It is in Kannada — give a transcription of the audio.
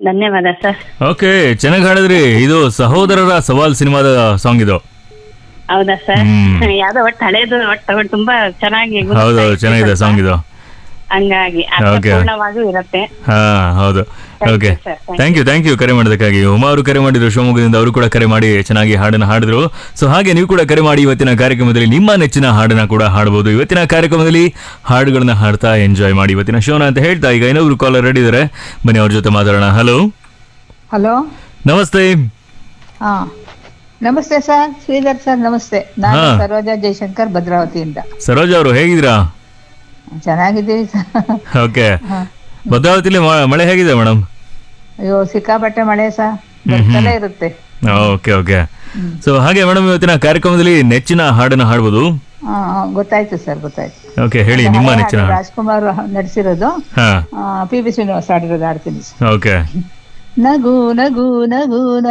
ಧನ್ಯವಾದ ಸರ್ ಓಕೆ ಚೆನ್ನಾಗಿ ಹಾಡಿದ್ರಿ ಇದು ಸಹೋದರರ ಸವಾಲ್ ಸಿನಿಮಾದ ಸಾಂಗ್ ಇದು ಹೌದಾ ಸರ್ ಹ್ಮ್. ಯಾವ್ದೋ ಒಟ್ಟು ಹಳೇದು ಒಟ್ಟು ತಗೊಂಡು ತುಂಬಾ ಚೆನ್ನಾಗಿ ಹೌದು ಗುರ್ತಾಯ್ತು ಚೆನ್ನಾಗಿದೆ ಸ್ವಲ್ಪ. ಸಾಂಗ್ ಇದು ಹಂಗಾಗಿ Okay. ಅರ್ಥಪೂರ್ಣವಾಗೂ ಇರುತ್ತೆ ಹಾ ಹೌದು Thank okay you, sir. Thank thank you thank you ಕರೆ ಮಾಡೋದಕ್ಕಾಗಿ ಉಮಾ ಅವರು ಕರೆ ಮಾಡಿದ್ರು ಶಿವಮೊಗ್ಗದಿಂದ ಅವರು ಕೂಡ ಕರೆ ಮಾಡಿ ಚೆನ್ನಾಗಿ ಹಾಡನ್ನ ಹಾಡಿದ್ರು ಸೊ ಹಾಗೆ ನೀವು ಕೂಡ ಕರೆ ಮಾಡಿ ಇವತ್ತಿನ ಕಾರ್ಯಕ್ರಮದಲ್ಲಿ ನಿಮ್ಮ ನೆಚ್ಚಿನ ಹಾಡನ್ನ ಕೂಡ ಹಾಡಬಹುದು ಇವತ್ತಿನ ಕಾರ್ಯಕ್ರಮದಲ್ಲಿ ಹಾಡುಗಳನ್ನ ಹಾಡ್ತಾ ಎಂಜಾಯ್ ಮಾಡಿ ಇವತ್ತಿನ ಶೋನ ಅಂತ ಹೇಳ್ತಾ ಈಗ ಇನ್ನೊಬ್ರು ಕಾಲರ್ ರೆಡಿ ಇದ್ದಾರೆ ಬನ್ನಿ ಅವ್ರ ಜೊತೆ ಮಾತಾಡೋಣ ಹಲೋ ಹಲೋ ನಮಸ್ತೆ ಹಾ ನಮಸ್ತೆ ಸರ್ ಶ್ರೀಧರ್ ಸರ್ ನಮಸ್ತೆ ನಾನು ಹಾ. ಸರೋಜಾ ಜಯಶಂಕರ್ ಭದ್ರಾವತಿಯಿಂದ ಸರೋಜ್ ಅವರು ಹೇಗಿದ್ದೀರಾ ಚೆನ್ನಾಗಿದ್ದೀವಿ ಸರ್ ಓಕೆ ಭದ್ರಾವತಿಲಿ ಮ- ಮಳೆ ಹೇಗಿದೆ ಮೇಡಮ್ ಅಯ್ಯೋ ಸಿಕ್ಕಾಪಟ್ಟೆ ಮಳೆ ಸರ್ ಬರ್ತಲೇ ಇರುತ್ತೆ ಓಕೆ ಓಕೆ ಸೊ ಹಾಗೆ ಮೇಡಮ್ ಇವತ್ತಿನ ಕಾರ್ಯಕ್ರಮದಲ್ಲಿ ನೆಚ್ಚಿನ ಹಾಡನ್ನ ಹಾಡ್ಬೋದು ಹಾ, ಹಾ, ಗೊತ್ತಾಯ್ತು ಸರ್ ಗೊತ್ತಾಯ್ತು ಓಕೆ ಹೇಳಿ ನಿಮ್ಮ ಹಳೆ ನೆಚ್ಚಿನ ಹಾಡು ಹಾಡು ರಾಜ್ಕುಮಾರ್ ನಡೆಸಿರೋದು ಹಾ ಪಿ ಬಿ ಶ್ರೀನಿವಾಸ್ ಹಾಡಿರೋದು ಹಾಡ್ತೀನಿ ಓಕೆ ನಗು ನಗು ನಗು